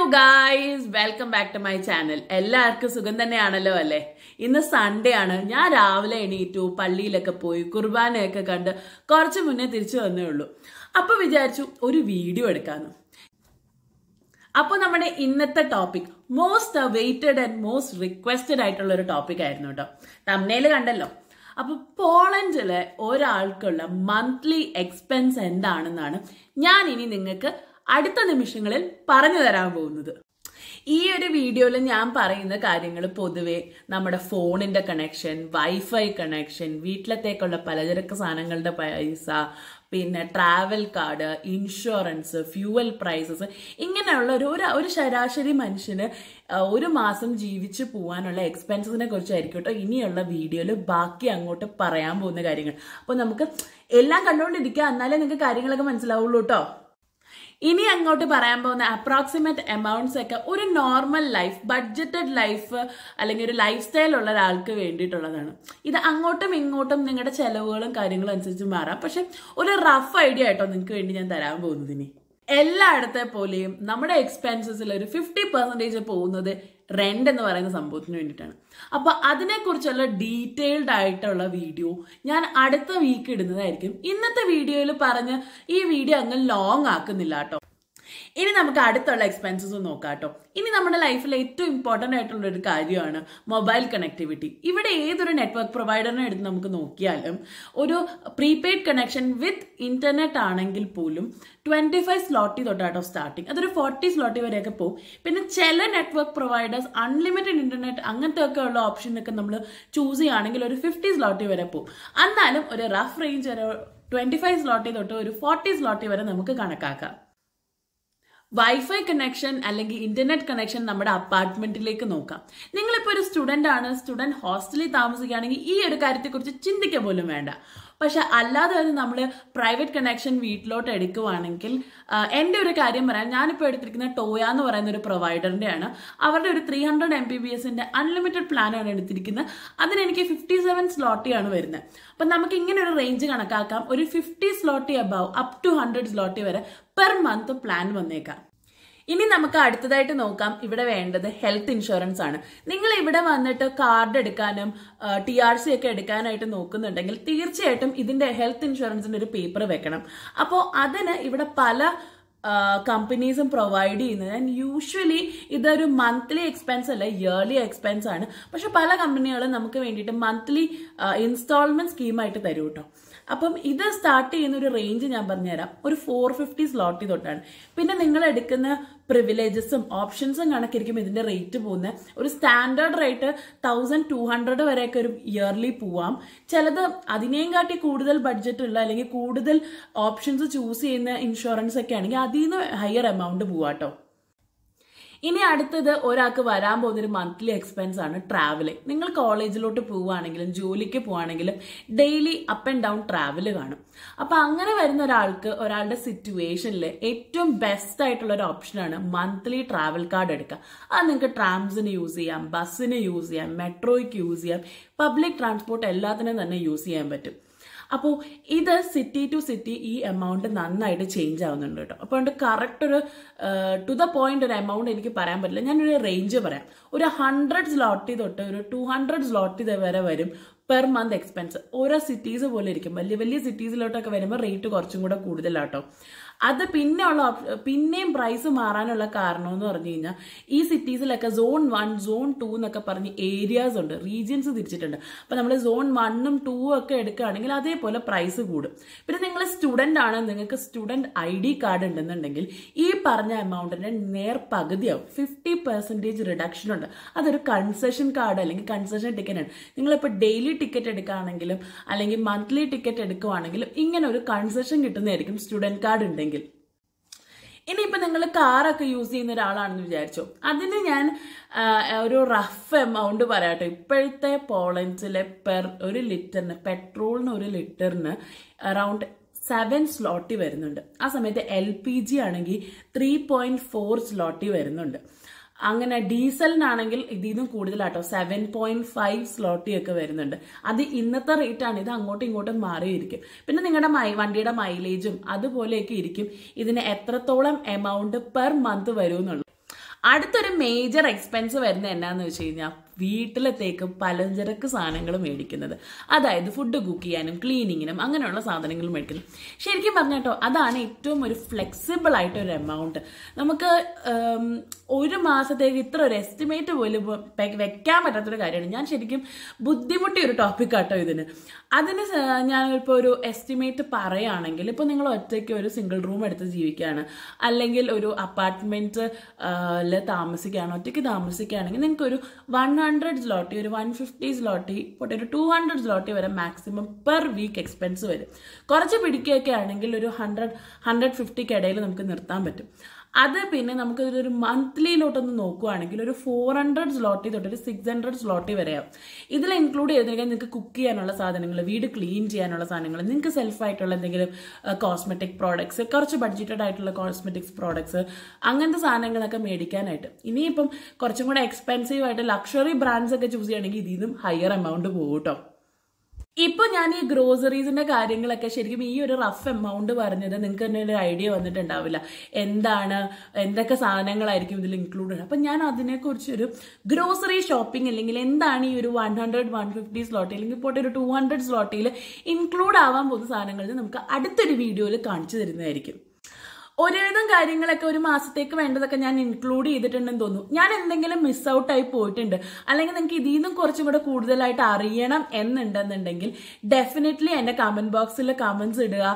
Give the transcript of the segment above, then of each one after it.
guys welcome back to my channel എല്ലാവർക്കും സുഖം തന്നെയാണല്ലോ അല്ലേ ഇന്ന് സൺഡേ ആണ് ഞാൻ രാവിലെ എണീറ്റു പള്ളിയിലൊക്കെ പോയി കുർബാനയൊക്കെ കണ്ട് കുറച്ച് മുന്നേ തിരിച്ചു വന്നേ ഉള്ളൂ അപ്പൊ വിചാരിച്ചു ഒരു വീഡിയോ എടുക്കാന്ന് അപ്പൊ നമ്മുടെ ഇന്നത്തെ topic most awaited and most requested ആയിട്ടുള്ള ഒരു ടോപ്പിക് ആയിരുന്നു കേട്ടോ തമ്മനയില് കണ്ടല്ലോ അപ്പൊ പോളണ്ടിലെ ഒരാൾക്കുള്ള മന്ത്ലി എക്സ്പെൻസ് എന്താണെന്നാണ് ഞാൻ ഇനി നിങ്ങൾക്ക് അടുത്ത നിമിഷങ്ങളിൽ പറഞ്ഞു തരാൻ പോകുന്നത് ഈ ഒരു വീഡിയോയിൽ ഞാൻ പറയുന്ന കാര്യങ്ങൾ പൊതുവെ നമ്മുടെ ഫോണിന്റെ കണക്ഷൻ വൈഫൈ കണക്ഷൻ വീട്ടിലത്തേക്കുള്ള പലചരക്ക് സാധനങ്ങളുടെ പൈസ പിന്നെ travel card insurance fuel prices ഇങ്ങനെയുള്ള ഒരു ഒരു ഒരു ശരാശരി മനുഷ്യന് ആ, ഒരു മാസം ജീവിച്ചു പോകാനുള്ള എക്സ്പെൻസസിനെ കുറിച്ചായിരിക്കും കേട്ടോ ഇനിയുള്ള വീഡിയോയിൽ ബാക്കി അങ്ങോട്ട് പറയാൻ പോകുന്ന കാര്യങ്ങൾ അപ്പോൾ നമുക്ക് എല്ലാം കണ്ടുകൊണ്ടിരിക്കുക എന്നാലേ നിങ്ങൾക്ക് കാര്യങ്ങളൊക്കെ മനസ്സിലാവുള്ളൂ കേട്ടോ ഇനി അങ്ങോട്ട് പറയാൻ പോകുന്ന അപ്രോക്സിമേറ്റ് എമൗണ്ട്സ് ഒക്കെ ഒരു നോർമൽ ലൈഫ് ബഡ്ജറ്റഡ് ലൈഫ് അല്ലെങ്കിൽ ഒരു ലൈഫ് സ്റ്റൈൽ ഉള്ള ഒരാൾക്ക് വേണ്ടിയിട്ടുള്ളതാണ് ഇത് അങ്ങോട്ടും ഇങ്ങോട്ടും നിങ്ങളുടെ ചെലവുകളും കാര്യങ്ങളും അനുസരിച്ച് മാറാം പക്ഷെ ഒരു റഫ് ഐഡിയ ആയിട്ടോ നിങ്ങൾക്ക് വേണ്ടി ഞാൻ തരാൻ പോകുന്നത് ഇനി എല്ലായിടത്തെ പോലെയും നമ്മുടെ എക്സ്പെൻസസിൽ ഒരു ഫിഫ്റ്റി പെർസെൻറ്റേജ് പോകുന്നത് റെന്റ് എന്ന് പറയുന്ന സംഭവത്തിന് വേണ്ടിയിട്ടാണ് അപ്പൊ അതിനെക്കുറിച്ചുള്ള ഡീറ്റെയിൽഡ് ആയിട്ടുള്ള വീഡിയോ ഞാൻ അടുത്ത വീക്ക് ഇടുന്നതായിരിക്കും ഇന്നത്തെ വീഡിയോയിൽ പറഞ്ഞ് ഈ വീഡിയോ അങ്ങ് ലോങ് ആക്കുന്നില്ല കേട്ടോ ഇനി നമുക്ക് അടുത്തുള്ള എക്സ്പെൻസസ് നോക്കാം കേട്ടോ ഇനി നമ്മുടെ ലൈഫിൽ ഏറ്റവും ഇമ്പോർട്ടൻ്റ് ആയിട്ടുള്ള ഒരു കാര്യമാണ് മൊബൈൽ കണക്ടിവിറ്റി ഇവിടെ ഏതൊരു നെറ്റ്വർക്ക് പ്രൊവൈഡറിനെ എടുത്ത് നമുക്ക് നോക്കിയാലും ഒരു പ്രീപെയ്ഡ് കണക്ഷൻ വിത്ത് ഇന്റർനെറ്റ് ആണെങ്കിൽ പോലും ട്വന്റി ഫൈവ് സ്ലോട്ടി തൊട്ടാട്ടോ സ്റ്റാർട്ടിങ് അതൊരു ഫോർട്ടി സ്ലോട്ടി വരെയൊക്കെ പോകും പിന്നെ ചില നെറ്റ്വർക്ക് പ്രൊവൈഡേഴ്സ് അൺലിമിറ്റഡ് ഇന്റർനെറ്റ് അങ്ങനത്തെ ഒക്കെ ഉള്ള ഓപ്ഷനൊക്കെ നമ്മൾ ചൂസ് ചെയ്യുകയാണെങ്കിൽ ഒരു ഫിഫ്റ്റി സ്ലോട്ടി വരെ പോകും എന്നാലും ഒരു റഫ് റേഞ്ച് ഒരു ട്വന്റി ഫൈവ് സ്ലോട്ടി തൊട്ട് ഒരു ഫോർട്ടി സ്ലോട്ടി വരെ നമുക്ക് കണക്കാക്കാം വൈഫൈ കണക്ഷൻ അല്ലെങ്കിൽ ഇന്റർനെറ്റ് കണക്ഷൻ നമ്മുടെ അപ്പാർട്ട്മെന്റിലേക്ക് നോക്കാം നിങ്ങളിപ്പോൾ ഒരു സ്റ്റുഡന്റ് ആണ് സ്റ്റുഡന്റ് ഹോസ്റ്റലിൽ താമസിക്കുകയാണെങ്കിൽ ഈ ഒരു കാര്യത്തെക്കുറിച്ച് ചിന്തിക്കുക പോലും വേണ്ട പക്ഷെ അല്ലാതെ തന്നെ നമ്മൾ പ്രൈവറ്റ് കണക്ഷൻ വീട്ടിലോട്ട് എടുക്കുവാണെങ്കിൽ ആ, എൻ്റെ ഒരു കാര്യം പറയാം ഞാനിപ്പോൾ എടുത്തിരിക്കുന്ന ടോയ എന്ന് പറയുന്ന ഒരു പ്രൊവൈഡറിൻ്റെ ആണ് അവരുടെ ഒരു three hundred M B B എസിൻ്റെ അൺലിമിറ്റഡ് പ്ലാനാണ് എടുത്തിരിക്കുന്നത് അതിന് എനിക്ക് ഫിഫ്റ്റി സെവൻ സ്ലോട്ടിയാണ് വരുന്നത് അപ്പം നമുക്ക് ഇങ്ങനെ ഒരു റേഞ്ച് കണക്കാക്കാം ഒരു fifty zloty above up to hundred zloty വരെ പെർ മന്ത് പ്ലാൻ വന്നേക്കാം ഇനി നമുക്ക് അടുത്തതായിട്ട് നോക്കാം ഇവിടെ വേണ്ടത് ഹെൽത്ത് ഇൻഷുറൻസ് ആണ് നിങ്ങൾ ഇവിടെ വന്നിട്ട് കാർഡ് എടുക്കാനും ടി ആർ സി ഒക്കെ എടുക്കാനായിട്ട് നോക്കുന്നുണ്ടെങ്കിൽ തീർച്ചയായിട്ടും ഇതിന്റെ ഹെൽത്ത് ഇൻഷുറൻസിന്റെ ഒരു പേപ്പർ വെക്കണം അപ്പോൾ അതിന് ഇവിടെ പല കമ്പനീസും പ്രൊവൈഡ് ചെയ്യുന്നത് ആൻഡ് യൂഷ്വലി ഇതൊരു മന്ത്ലി എക്സ്പെൻസ് അല്ല ഇയർലി എക്സ്പെൻസ് ആണ് പക്ഷെ പല കമ്പനികളും നമുക്ക് വേണ്ടിയിട്ട് മന്ത്ലി ഇൻസ്റ്റാൾമെന്റ് സ്കീമായിട്ട് തരും കേട്ടോ അപ്പം ഇത് സ്റ്റാർട്ട് ചെയ്യുന്ന ഒരു റേഞ്ച് ഞാൻ പറഞ്ഞുതരാം ഒരു ഫോർ ഫിഫ്റ്റി സ്ലോട്ടി തൊട്ടാണ് പിന്നെ നിങ്ങൾ എടുക്കുന്ന പ്രിവിലേജസും ഓപ്ഷൻസും കണക്കിരിക്കും ഇതിന്റെ റേറ്റ് പോകുന്നത് ഒരു standard rate thousand two hundred വരെയൊക്കെ ഒരു ഇയർലി പോവാം ചിലത് അതിനേയും കാട്ടി കൂടുതൽ ബഡ്ജറ്റ് ഉള്ള അല്ലെങ്കിൽ കൂടുതൽ ഓപ്ഷൻസ് ചൂസ് ചെയ്യുന്ന ഇൻഷുറൻസ് ഒക്കെ ആണെങ്കിൽ അതിൽ നിന്ന് ഹയർ എമൗണ്ട് പോവാട്ടോ ഇനി അടുത്തത് ഒരാൾക്ക് വരാൻ പോകുന്ന ഒരു മന്ത്ലി എക്സ്പെൻസ് ആണ് ട്രാവൽ നിങ്ങൾ കോളേജിലോട്ട് പോവുകയാണെങ്കിലും ജോലിക്ക് പോവുകയാണെങ്കിലും daily up and down travel കാണും അപ്പൊ അങ്ങനെ വരുന്ന ഒരാൾക്ക് ഒരാളുടെ സിറ്റുവേഷനിൽ ഏറ്റവും ബെസ്റ്റ് ആയിട്ടുള്ള ഒരു ഓപ്ഷനാണ് മന്ത്ലി ട്രാവൽ കാർഡ് എടുക്കുക അത് നിങ്ങൾക്ക് ട്രാംസിന് യൂസ് ചെയ്യാം ബസ്സിന് യൂസ് ചെയ്യാം മെട്രോയ്ക്ക് യൂസ് ചെയ്യാം പബ്ലിക് ട്രാൻസ്പോർട്ട് എല്ലാത്തിനും തന്നെ യൂസ് ചെയ്യാൻ പറ്റും അപ്പോൾ ഇത് സിറ്റി ടു സിറ്റി ഈ എമൗണ്ട് നന്നായിട്ട് ചേഞ്ച് ആവുന്നുണ്ട് കേട്ടോ അപ്പോൾ അതുകൊണ്ട് കറക്റ്റ് ഒരു ടു ദ പോയിന്റ് ഒരു എമൗണ്ട് എനിക്ക് പറയാൻ പറ്റില്ല ഞാനൊരു റേഞ്ച് പറയാം ഒരു ഹൺഡ്രഡ് സ്ലോട്ടി തൊട്ട് ഒരു ടു ഹൺഡ്രഡ് സ്ലോട്ടി വരെ വരും പെർ മന്ത് എക്സ്പെൻസ് ഓരോ സിറ്റീസ് പോലെ ഇരിക്കും വലിയ വലിയ സിറ്റീസിലോട്ടൊക്കെ വരുമ്പോൾ റേറ്റ് കുറച്ചും കൂടെ കൂടുതലാട്ടോ അത് പിന്നെ ഉള്ള ഓപ്ഷ- പിന്നെയും പ്രൈസ് മാറാനുള്ള കാരണം എന്ന് പറഞ്ഞു കഴിഞ്ഞാൽ ഈ സിറ്റീസിലൊക്കെ സോൺ വൺ സോൺ ടു എന്നൊക്കെ പറഞ്ഞ് ഏരിയാസ് ഉണ്ട് റീജിയൻസ് തിരിച്ചിട്ടുണ്ട് അപ്പൊ നമ്മൾ സോൺ വണ്ണും ടൂ ഒക്കെ എടുക്കുകയാണെങ്കിൽ അതേപോലെ പ്രൈസ് കൂടും പിന്നെ നിങ്ങൾ സ്റ്റുഡന്റ് ആണ് നിങ്ങൾക്ക് സ്റ്റുഡന്റ് ഐ ഡി കാർഡ് ഉണ്ടെന്നുണ്ടെങ്കിൽ ഈ പറഞ്ഞ എമൗണ്ടിന്റെ നേർ പകുതിയാവും ഫിഫ്റ്റി പെർസെന്റേജ് റിഡക്ഷൻ ഉണ്ട് അതൊരു കൺസെഷൻ കാർഡ് അല്ലെങ്കിൽ കൺസെഷൻ ടിക്കറ്റ് ആണ് നിങ്ങളിപ്പോൾ ഡെയിലി ടിക്കറ്റ് എടുക്കുകയാണെങ്കിലും അല്ലെങ്കിൽ മന്ത്ലി ടിക്കറ്റ് എടുക്കുകയാണെങ്കിലും ഇങ്ങനെ ഒരു കൺസെഷൻ കിട്ടുന്നതായിരിക്കും സ്റ്റുഡന്റ് കാർഡ് ഉണ്ടെങ്കിൽ ഇനിയിപ്പോൾ നിങ്ങൾ കാറൊക്കെ യൂസ് ചെയ്യുന്ന ഒരാളാണെന്ന് വിചാരിച്ചോ അതിന് ഞാൻ ആ, ഒരു റഫ് എമൗണ്ട് പറയാട്ടോ ഇപ്പോഴത്തെ പോളൻസിലെ പെർ ഒരു ലിറ്ററിന് പെട്രോളിന് ഒരു ലിറ്ററിന് അറൗണ്ട് സെവൻ സ്ലോട്ടി വരുന്നുണ്ട് ആ സമയത്ത് എൽ പി ജി ആണെങ്കിൽ ത്രീ പോയിന്റ് ഫോർ സ്ലോട്ടി വരുന്നുണ്ട് അങ്ങനെ ഡീസലിനാണെങ്കിൽ ഇതിൽ നിന്നും കൂടുതലാട്ടോ സെവൻ പോയിന്റ് ഫൈവ് സ്ലോട്ടി ഒക്കെ വരുന്നുണ്ട് അത് ഇന്നത്തെ റേറ്റ് ആണ് ഇത് അങ്ങോട്ടും ഇങ്ങോട്ടും മാറിയിരിക്കും പിന്നെ നിങ്ങളുടെ മൈ വണ്ടിയുടെ മൈലേജും അതുപോലെയൊക്കെ ഇരിക്കും ഇതിന് എത്രത്തോളം എമൗണ്ട് പെർ മന്ത് വരും എന്നുള്ളത് അടുത്തൊരു മേജർ എക്സ്പെൻസ് വരുന്നത് എന്നാന്ന് വെച്ച് കഴിഞ്ഞാൽ വീട്ടിലത്തേക്ക് പലചരക്ക് സാധനങ്ങൾ മേടിക്കുന്നത് അതായത് ഫുഡ് കുക്ക് ചെയ്യാനും ക്ലീനിങ്ങിനും അങ്ങനെയുള്ള സാധനങ്ങൾ മേടിക്കുന്നത് ശരിക്കും പറഞ്ഞാട്ടോ അതാണ് ഏറ്റവും ഒരു ഫ്ലെക്സിബിൾ ആയിട്ട് ഒരു എമൗണ്ട് നമുക്ക് ഉം, ഒരു മാസത്തേക്ക് ഇത്ര ഒരു എസ്റ്റിമേറ്റ് പോലും വെ- വെക്കാൻ പറ്റാത്തൊരു കാര്യമാണ് ഞാൻ ശരിക്കും ബുദ്ധിമുട്ടിയ ഒരു ടോപ്പിക് ആട്ടോ ഇതിന് അതിന് സ- ഞാനിപ്പോൾ ഒരു എസ്റ്റിമേറ്റ് പറയുകയാണെങ്കിൽ ഇപ്പോൾ നിങ്ങൾ ഒറ്റയ്ക്ക് ഒരു സിംഗിൾ റൂം എടുത്ത് ജീവിക്കുകയാണ് അല്ലെങ്കിൽ ഒരു അപ്പാർട്ട്മെന്റ് താമസിക്കുകയാണ് ഒറ്റയ്ക്ക് താമസിക്കുകയാണെങ്കിൽ നിങ്ങൾക്ക് ഒരു വൺ ഹൺഡ്രഡ് സ്ലോട്ടി ഒരു വൺ ഫിഫ്റ്റി സ്ലോട്ടി പോട്ടെ ഒരു ടു ഹൺഡ്രഡ് സ്ലോട്ടി വരെ മാക്സിമം പെർ വീക്ക് എക്സ്പെൻസ് വരും കുറച്ച് പിടിക്കുകയൊക്കെ ആണെങ്കിൽ ഒരു ഹൺഡ്രഡ് ഹൺഡ്രഡ് ഫിഫ്റ്റിക്ക് ഇടയിൽ നമുക്ക് നിർത്താൻ പറ്റും അത് പിന്നെ നമുക്ക് ഒരു മന്ത്ലിയിലോട്ടൊന്ന് നോക്കുവാണെങ്കിൽ ഒരു ഫോർ ഹൺഡ്രഡ് സ്ലോട്ടി തൊട്ട് ഒരു സിക്സ് ഹൺഡ്രഡ് സ്ലോട്ടി വരെയാവും ഇതിൽ ഇൻക്ലൂഡ് ചെയ്തിരിക്കാൻ നിങ്ങൾക്ക് കുക്ക് ചെയ്യാനുള്ള സാധനങ്ങൾ വീട് ക്ലീൻ ചെയ്യാനുള്ള സാധനങ്ങൾ നിങ്ങൾക്ക് സെൽഫായിട്ടുള്ള എന്തെങ്കിലും കോസ്മെറ്റിക് പ്രോഡക്ട്സ് കുറച്ച് ബഡ്ജറ്റഡ് ആയിട്ടുള്ള കോസ്മെറ്റിക്സ് പ്രോഡക്ട്സ് അങ്ങനത്തെ സാധനങ്ങളൊക്കെ മേടിക്കാനായിട്ട് ഇനിയിപ്പം കുറച്ചും കൂടെ എക്സ്പെൻസീവ് ആയിട്ട് ലക്ഷറി ബ്രാൻഡ്സ് ഒക്കെ ചൂസ് ചെയ്യുകയാണെങ്കിൽ ഇതിൽ നിന്നും ഹയർ എമൗണ്ട് പോകും കേട്ടോ ഇപ്പൊ ഞാൻ ഈ ഗ്രോസറീസിന്റെ കാര്യങ്ങളൊക്കെ ശരിക്കും ഈ ഒരു റഫ് എമൗണ്ട് പറഞ്ഞത് നിങ്ങൾക്ക് തന്നെ ഒരു ഐഡിയ വന്നിട്ടുണ്ടാവില്ല എന്താണ് എന്തൊക്കെ സാധനങ്ങളായിരിക്കും ഇതിൽ ഇൻക്ലൂഡഡ് അപ്പൊ ഞാൻ അതിനെക്കുറിച്ച് ഒരു ഗ്രോസറി ഷോപ്പിംഗ് അല്ലെങ്കിൽ എന്താണ് ഈ ഒരു one hundred one fifty zloty അല്ലെങ്കിൽ പോട്ടെ ഒരു ടു ഹൺഡ്രഡ് സ്ലോട്ടിയിൽ ഇൻക്ലൂഡ് ആവാൻ പോകുന്ന സാധനങ്ങൾ നമുക്ക് അടുത്തൊരു വീഡിയോയിൽ കാണിച്ചു തരുന്നതായിരിക്കും ഒരുവിധം കാര്യങ്ങളൊക്കെ ഒരു മാസത്തേക്ക് വേണ്ടതൊക്കെ ഞാൻ ഇൻക്ലൂഡ് ചെയ്തിട്ടുണ്ടെന്ന് തോന്നുന്നു ഞാൻ എന്തെങ്കിലും മിസ് ഔട്ട് ആയി പോയിട്ടുണ്ട് അല്ലെങ്കിൽ നിങ്ങൾക്ക് ഇതിൽ നിന്നും കുറച്ചും കൂടെ കൂടുതലായിട്ട് അറിയണം എന്നുണ്ടെന്നുണ്ടെങ്കിൽ ഡെഫിനറ്റ്ലി എന്റെ കമന്റ് ബോക്സിൽ കമന്റ്സ് ഇടുക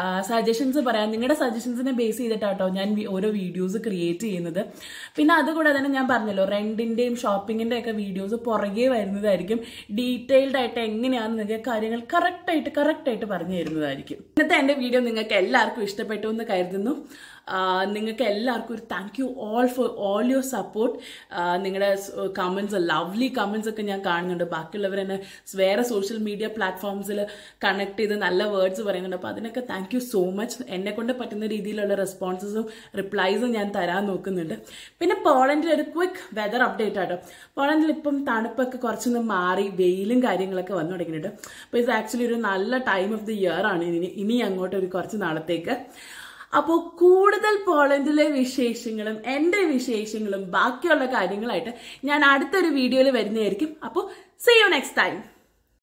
സജഷൻസ് പറയാം നിങ്ങളുടെ സജഷൻസിനെ ബേസ് ചെയ്തിട്ടാട്ടോ ഞാൻ വി- ഓരോ വീഡിയോസ് ക്രിയേറ്റ് ചെയ്യുന്നത് പിന്നെ അതുകൂടെ തന്നെ ഞാൻ പറഞ്ഞല്ലോ റെന്റിന്റെയും ഷോപ്പിങ്ങിന്റെ ഒക്കെ വീഡിയോസ് പുറകെ വരുന്നതായിരിക്കും ഡീറ്റെയിൽഡ് ആയിട്ട് എങ്ങനെയാണ് നിങ്ങൾക്ക് കാര്യങ്ങൾ കറക്റ്റ് ആയിട്ട് കറക്റ്റ് ആയിട്ട് പറഞ്ഞു തരുന്നതായിരിക്കും ഇന്നത്തെ എന്റെ വീഡിയോ നിങ്ങൾക്ക് എല്ലാവർക്കും ഇഷ്ടപ്പെട്ടു എന്ന് കരുതുന്നു ആഹ് നിങ്ങൾക്ക് എല്ലാവർക്കും ഒരു thank you all for all your support നിങ്ങളുടെ കമൻസ് ലവ്ലി കമൻസ് ഒക്കെ ഞാൻ കാണുന്നുണ്ട് ബാക്കിയുള്ളവർ എന്നെ വേറെ സോഷ്യൽ മീഡിയ പ്ലാറ്റ്ഫോംസിൽ കണക്ട് ചെയ്ത് നല്ല വേർഡ്സ് പറയുന്നുണ്ട് അപ്പോൾ അതിനൊക്കെ താങ്ക് യു സോ മച്ച് എന്നെ കൊണ്ട് പറ്റുന്ന രീതിയിലുള്ള റെസ്പോൺസസും റിപ്ലൈസും ഞാൻ തരാൻ നോക്കുന്നുണ്ട് പിന്നെ പോളണ്ടിൽ ഒരു ക്വിക്ക് വെതർ അപ്ഡേറ്റ് ആട്ടോ പോളണ്ടിൽ ഇപ്പം തണുപ്പൊക്കെ കുറച്ചൊന്ന് മാറി വെയിലും കാര്യങ്ങളൊക്കെ വന്നു തുടങ്ങിയിട്ടുണ്ട് അപ്പോൾ ഇത് ആക്ച്വലി ഒരു നല്ല ടൈം ഓഫ് ദി ഇയർ ആണ് ഇനി ഇനി അങ്ങോട്ട് ഒരു കുറച്ച് നാളത്തേക്ക് അപ്പോൾ കൂടുതൽ പോളണ്ടിലെ വിശേഷങ്ങളും എൻ്റെ വിശേഷങ്ങളും ബാക്കിയുള്ള കാര്യങ്ങളായിട്ട് ഞാൻ അടുത്തൊരു വീഡിയോയിൽ വരുന്നതായിരിക്കും അപ്പോൾ സീ യു നെക്സ്റ്റ് ടൈം